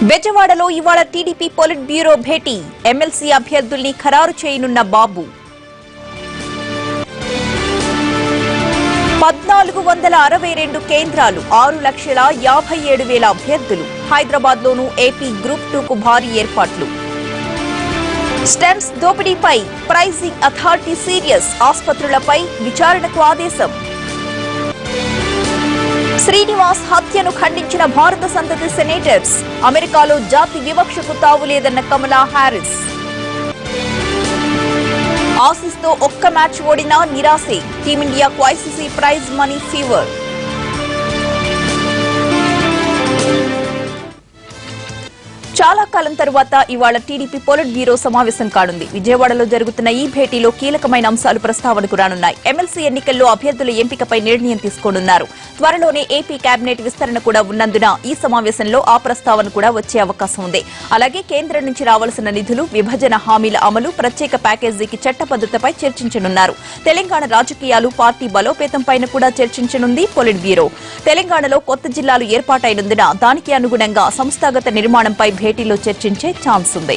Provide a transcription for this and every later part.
బెజవాడలో ఇవాళ TDP politburo భేటీ ఎమ్మెల్సీ అభ్యర్థుల్ని ఖరారు చేయనున్న బాబు పద్నాలుగు వందల అరవై రెండు కేంద్రాలు ఆరు లక్షల యాభై ఏడు వేల అభ్యర్థులు హైదరాబాద్ లోను ఏపీ గ్రూప్ టూకు భారీ ఏర్పాట్లు స్టెమ్స్ దోపిడీపై ప్రైజింగ్ అథారిటీ సీరియస్ ఆసుపత్రులపై విచారణకు ఆదేశం శ్రీనివాస్ హత్యను ఖండించిన భారత సంతతి సెనేటర్స్ అమెరికాలో జాతి వివక్షకు తావులేదన్న కమలా హ్యారిస్ ఆసీస్తో ఒక్క మ్యాచ్ ఓడినా నిరాశే టీమిండియాకు ఐసీసీ ప్రైజ్ మనీ ఫీవర్ చాలా కాలం తరువాత ఇవాళ టీడీపీ పొలిట్ బ్యూరో సమావేశం కానుంది విజయవాడలో జరుగుతున్న ఈ భేటీలో కీలకమైన అంశాలు ప్రస్తావనకు రానున్నాయి ఎమ్మెల్సీ ఎన్నికల్లో అభ్యర్థుల ఎంపికపై నిర్ణయం తీసుకోనున్నారు త్వరలోనే ఏపీ కేబినెట్ విస్తరణ కూడా ఉన్నందున ఈ సమావేశంలో ఆ ప్రస్తావన కూడా వచ్చే అవకాశం ఉంది అలాగే కేంద్రం నుంచి రావాల్సిన నిధులు విభజన హామీల అమలు ప్రత్యేక ప్యాకేజీకి చట్టబద్దతపై చర్చించనున్నారు తెలంగాణ రాజకీయాలు పార్టీ బలోపేతం పైన కూడా చర్చించనుంది పొలిట్ బ్యూరో తెలంగాణలో కొత్త జిల్లాలు ఏర్పాటైనందున దానికి అనుగుణంగా సంస్థాగత నిర్మాణంపై భేటీలో చర్చించే ఛాన్స్ ఉంది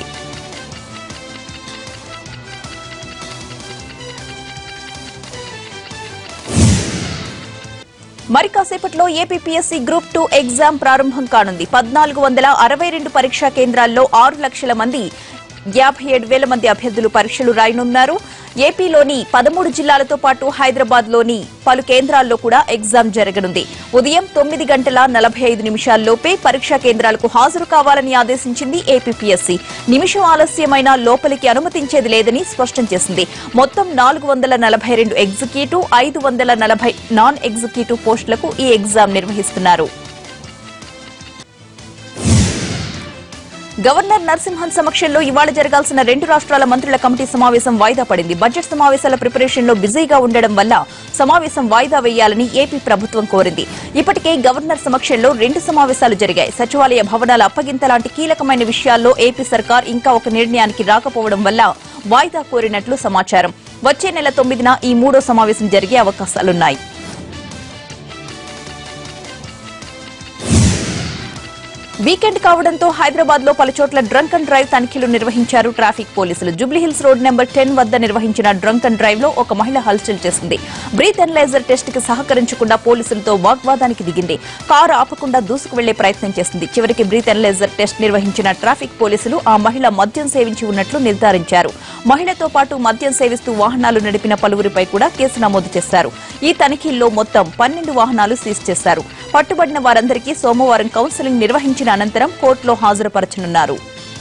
మరి కాసేపట్లో ఏపీపీఎస్సీ గ్రూప్ టూ ఎగ్జామ్ ప్రారంభం కానుంది పద్నాలుగు వందల అరవై రెండు పరీక్షా కేంద్రాల్లో ఆరు లక్షల మంది యాభై ఏడు వేల మంది అభ్యర్థులు పరీక్షలు రాయనున్నారు ఏపీలోని పదమూడు జిల్లాలతో పాటు హైదరాబాద్ లోని పలు కేంద్రాల్లో కూడా ఎగ్జామ్ జరగనుంది ఉదయం తొమ్మిది గంటల నలభై ఐదు నిమిషాల్లోపే పరీక్షా కేంద్రాలకు హాజరు కావాలని ఆదేశించింది ఏపీపీఎస్సీ నిమిషం ఆలస్యమైన లోపలికి అనుమతించేది లేదని స్పష్టం చేసింది మొత్తం నాలుగు వందల నలభై రెండు ఎగ్జిక్యూటివ్ ఐదు వందల నలభై నాన్ ఎగ్జిక్యూటివ్ పోస్టులకు ఈ ఎగ్జామ్ నిర్వహిస్తున్నారు గవర్నర్ నరసింహన్ సమక్షంలో ఇవాళ జరగాల్సిన రెండు రాష్ట్రాల మంత్రుల కమిటీ సమావేశం వాయిదా పడింది బడ్జెట్ సమావేశాల ప్రిపరేషన్ లో బిజీగా ఉండడం వల్ల సమావేశం వాయిదా వేయాలని ఏపీ ప్రభుత్వం కోరింది ఇప్పటికే గవర్నర్ సమక్షంలో రెండు సమావేశాలు జరిగాయి సచివాలయ భవనాల అప్పగింత లాంటి కీలకమైన విషయాల్లో ఏపీ సర్కార్ ఇంకా ఒక నిర్ణయానికి రాకపోవడం వల్ల వాయిదా కోరినట్లు సమాచారం వచ్చే నెల తొమ్మిదిన ఈ మూడో సమావేశం జరిగే అవకాశాలున్నాయి వీకెండ్ కావడంతో హైదరాబాద్ లో పలుచోట్ల డ్రంక్ అండ్ డ్రైవ్ తనిఖీలు నిర్వహించారు ట్రాఫిక్ పోలీసులు జూబ్లీహిల్స్ రోడ్ నెంబర్ టెన్ వద్ద నిర్వహించిన డ్రంక్ అండ్ డ్రైవ్ లో ఒక మహిళ హల్చల్ చేసింది బ్రీత్ అనలైజర్ టెస్ట్ కి సహకరించకుండా పోలీసులతో వాగ్వాదానికి దిగింది కారు ఆపకుండా దూసుకు వెళ్లే ప్రయత్నం చేసింది చివరికి బ్రీత్ అనలైజర్ టెస్ట్ నిర్వహించిన ట్రాఫిక్ పోలీసులు ఆ మహిళ మద్యం సేవించి ఉన్నట్లు నిర్ధారించారు మహిళతో పాటు మద్యం సేవిస్తూ వాహనాలు నడిపిన పలువురిపై కూడా కేసు నమోదు చేశారు ఈ తనిఖీల్లో మొత్తం పన్నెండు వాహనాలు సీజ్ చేశారు పట్టుబడిన వారందరికీ సోమవారం కౌన్సిలింగ్ నిర్వహించిన అనంతరం కోర్టులో హాజరుపరచనున్నారు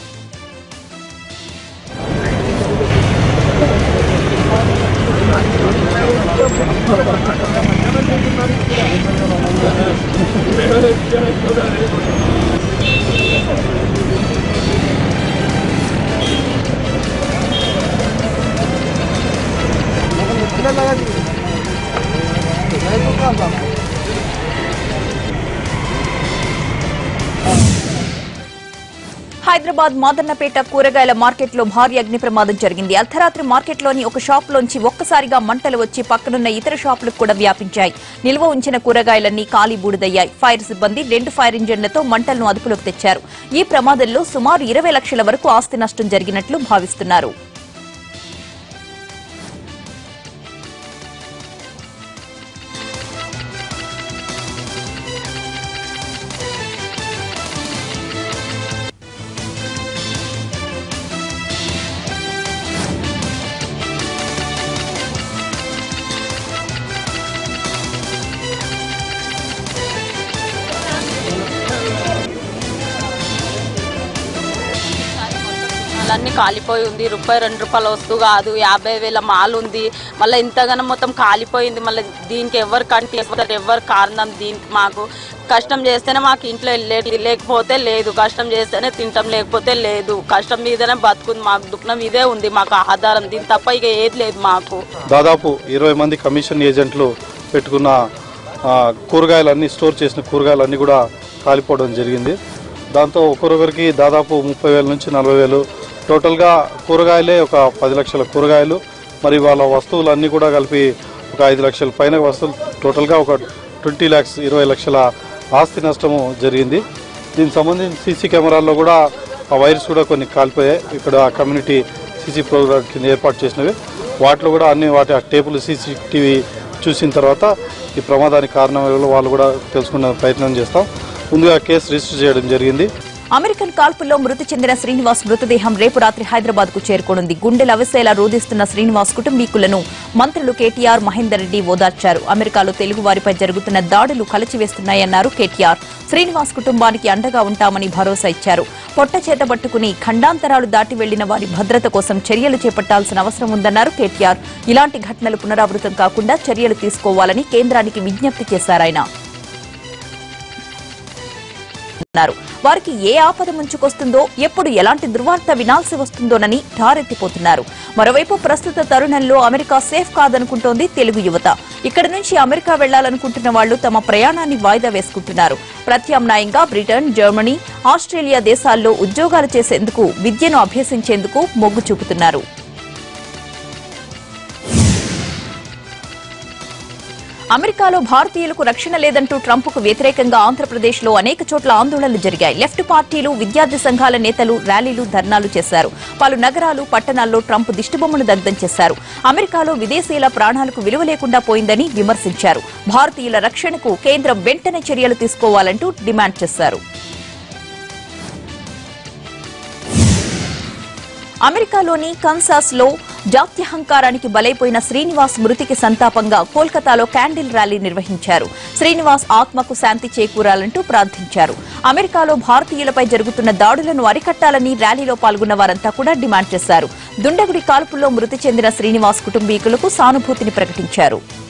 హైదరాబాద్ మాదన్నపేట కూరగాయల మార్కెట్లో భారీ అగ్ని ప్రమాదం జరిగింది అర్ధరాత్రి మార్కెట్లోని ఒక షాప్లోంచి ఒక్కసారిగా మంటలు వచ్చి పక్కనున్న ఇతర షాపులకు కూడా వ్యాపించాయి నిల్వ ఉంచిన కూరగాయలన్నీ కాలి బూడిదయ్యాయి ఫైర్ సిబ్బంది రెండు ఫైర్ ఇంజన్లతో మంటలను అదుపులోకి తెచ్చారు ఈ ప్రమాదంలో సుమారు ఇరవై లక్షల వరకు ఆస్తి నష్టం జరిగినట్లు భావిస్తున్నారు అన్నీ కాలిపోయి ఉంది రూపాయి రెండు రూపాయల వస్తువు కాదు యాభై వేల మాల్ ఉంది మళ్ళీ ఇంతగానో మొత్తం కాలిపోయింది మళ్ళీ దీనికి ఎవరు కంటి ఎవరు కారణం దీనికి మాకు కష్టం చేస్తేనే మాకు ఇంట్లో వెళ్ళేది లేకపోతే లేదు కష్టం చేస్తేనే తింటాం లేకపోతే లేదు కష్టం మీదనే బతుకుంది మాకు దుఃఖం ఇదే ఉంది మాకు ఆధారం దీని తప్ప ఇక ఏది లేదు మాకు దాదాపు ఇరవై మంది కమిషన్ ఏజెంట్లు పెట్టుకున్న ఆ, కూరగాయలన్నీ స్టోర్ చేసిన కూరగాయలన్నీ కూడా కాలిపోవడం జరిగింది దాంతో ఒక్కొక్కరికి దాదాపు ముప్పై వేల నుంచి నలభై వేలు టోటల్గా కూరగాయలే ఒక పది లక్షల కూరగాయలు మరి వాళ్ళ వస్తువులన్నీ కూడా కలిపి ఒక ఐదు లక్షల పైన వస్తువులు టోటల్గా ఒక ట్వంటీ ల్యాక్స్ ఇరవై లక్షల ఆస్తి నష్టము జరిగింది దీనికి సంబంధించి సీసీ కెమెరాల్లో కూడా ఆ వైర్స్ కూడా కొన్ని కాలిపోయాయి ఇక్కడ కమ్యూనిటీ సీసీ ప్రోగ్రామ్ కింద ఏర్పాటు చేసినవి వాటిలో కూడా అన్ని వాటి ఆ టేపులు సీసీటీవీ చూసిన తర్వాత ఈ ప్రమాదానికి కారణం ఎవరో వాళ్ళు కూడా తెలుసుకునే ప్రయత్నం చేస్తాం ముందుగా కేసు రిజిస్టర్ చేయడం జరిగింది అమెరికన్ కాల్పుల్లో మృతి చెందిన శ్రీనివాస్ మృతదేహం రేపు రాత్రి హైదరాబాద్ కు చేరుకోనుంది గుండెలు అవిసేలా రోధిస్తున్న శ్రీనివాస్ కుటుంబీకులను మంత్రులు కేటీఆర్ మహేందర్ రెడ్డి ఓదార్చారు అమెరికాలో తెలుగు వారిపై జరుగుతున్న దాడులు కలచివేస్తున్నాయన్నారు కేటీఆర్ శ్రీనివాస్ కుటుంబానికి అండగా ఉంటామని భరోసా ఇచ్చారు పొట్ట చేత పట్టుకుని ఖండాంతరాలు దాటి వెళ్లిన వారి భద్రత కోసం చర్యలు చేపట్టాల్సిన అవసరం ఉందన్నారు కేటీఆర్ ఇలాంటి ఘటనలు పునరావృతం కాకుండా చర్యలు తీసుకోవాలని కేంద్రానికి విజ్ఞప్తి చేశారాయన అన్నారు వారికి ఏ ఆపద ముంచుకొస్తుందో ఎప్పుడు ఎలాంటి దుర్వార్త వినాల్సి వస్తుందోనని ఠారెత్తిపోతున్నారు మరోవైపు ప్రస్తుత తరుణంలో అమెరికా సేఫ్ కాదనుకుంటోంది తెలుగు యువత ఇక్కడ నుంచి అమెరికా వెళ్లాలనుకుంటున్న వాళ్లు తమ ప్రయాణాన్ని వాయిదా వేసుకుంటున్నారు ప్రత్యామ్నాయంగా బ్రిటన్ జర్మనీ ఆస్ట్రేలియా దేశాల్లో ఉద్యోగాలు చేసేందుకు విద్యను అభ్యసించేందుకు మొగ్గు చూపుతున్నారు అమెరికాలో భారతీయులకు రక్షణ లేదంటూ ట్రంప్ కు వ్యతిరేకంగా ఆంధ్రప్రదేశ్లో అనేక చోట్ల ఆందోళనలు జరిగాయి లెఫ్ట్ పార్టీలు విద్యార్థి సంఘాల నేతలు ర్యాలీలు ధర్నాలు చేశారు పలు నగరాలు పట్టణాల్లో ట్రంప్ దిష్టిబొమ్మను దగ్ధం చేశారు అమెరికాలో విదేశీయుల ప్రాణాలకు విలువ లేకుండా పోయిందని విమర్శించారు భారతీయుల రక్షణకు కేంద్రం వెంటనే చర్యలు తీసుకోవాలంటూ డిమాండ్ చేశారు అమెరికాలోని కన్సాస్ లో జాత్యహంకారానికి బలైపోయిన శ్రీనివాస్ మృతికి సంతాపంగా కోల్కతాలో క్యాండిల్ ర్యాలీ నిర్వహించారు శ్రీనివాస్ ఆత్మకు శాంతి చేకూరాలంటూ ప్రార్థించారు అమెరికాలో భారతీయులపై జరుగుతున్న దాడులను అరికట్టాలని ర్యాలీలో పాల్గొన్న వారంతా కూడా డిమాండ్ చేశారు దుండగుడి కాల్పుల్లో మృతి చెందిన శ్రీనివాస్ కుటుంబీకులకు సానుభూతిని ప్రకటించారు